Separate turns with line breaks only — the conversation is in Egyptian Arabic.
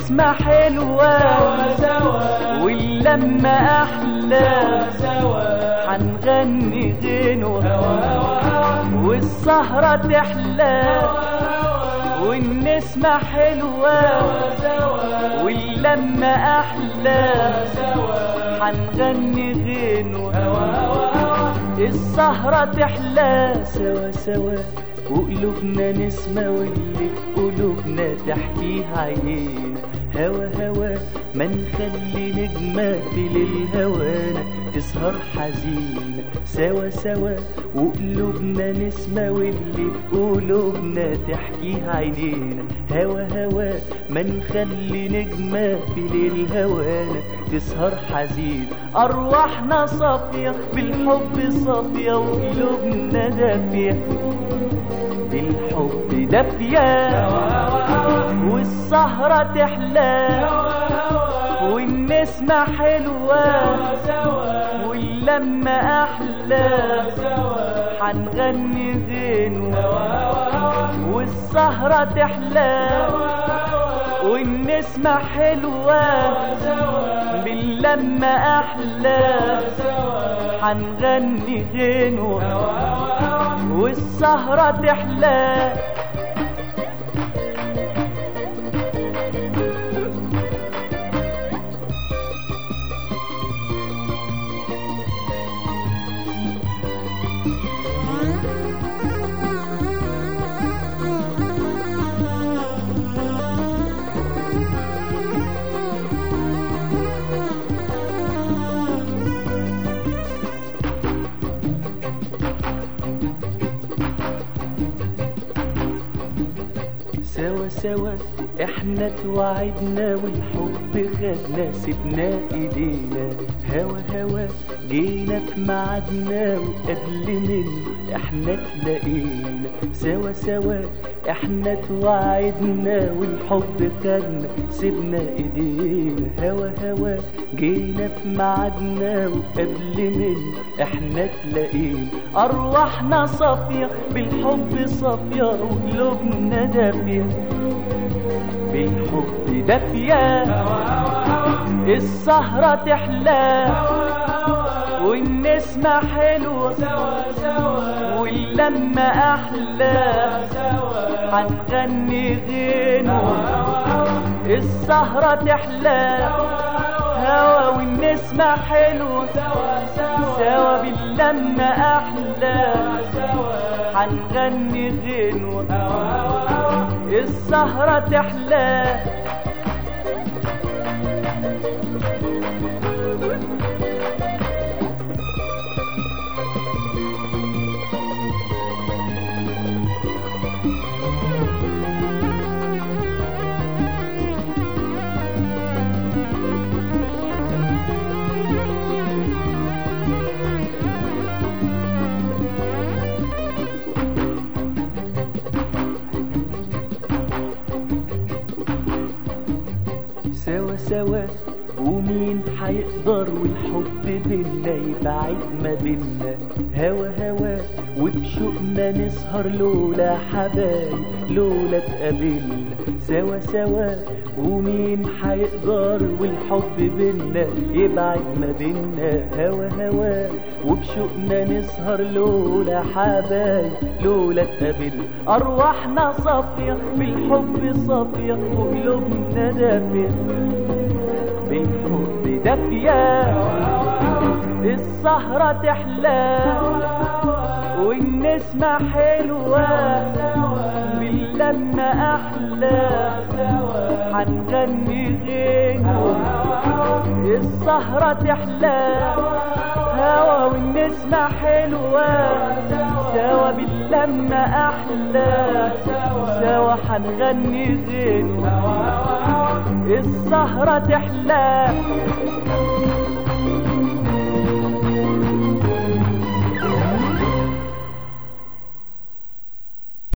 والنسمة حلوة واللمة أحلى حنغني غنوة والسهرة تحلى والنسمة حلوة واللمة أحلى حنغني غنوة السهرة تحلى سوا سوا وقلوبنا نسمة واللي في قلوبنا تحكيها عينينا هوا هوا ما نخلي نجمة في للهوانا تسهر حزينة سوا سوا وقلوبنا نسمة واللي في قلوبنا تحكيها عينينا هوا هوا ما نخلي نجمة في للهوانا تسهر حزين أرواحنا صافية بالحب صافية وقلوبنا دافية بالحب دافية والسهرة تحلى والنسمة حلوة واللمة أحلى حنغني غنوة والسهرة تحلى والنسمة حلوة باللمة أحلى حنغني غنوة والسهرة تحلى سوا سوا احنا توعدنا والحب خدنا سيبنا ايدينا هوا هوا جينا في ميعادنا وقبل منه احنا تلاقينا سوا سوا احنا توعدنا والحب خدنا سيبنا ايدينا هوا هوا جينا في ميعادنا وقبل منه احنا تلاقينا ارواحنا صافيه بالحب صافيه وقلوبنا دافيه بالحب دافيه السهره تحلى والنسمة حلوة واللمة أحلى حنغني غنوة السهرة تحلى هوا والنسمة حلوة سوا باللمة أحلى حنغني غنوة السهرة تحلى سوا سوا ومين حيقدر والحب بينا يبعد ما بينا هوا هوا وبشوقنا نسهر لولا حبايب لولا تقابلنا سوا سوا ومين حيقدر والحب بينا يبعد ما بينا هوا هوا وبشوقنا نسهر لولا حبايب لولا تقابلنا ارواحنا صافيه بالحب صافيه وقلوبنا دافيه بالحب دافية السهرة تحلى والنسمة حلوة باللمة أحلى حنغني غنوة السهرة تحلى هوا والنسمة حلوة سوا باللمة أحلى سوا حنغني غنوة السهرة تحلى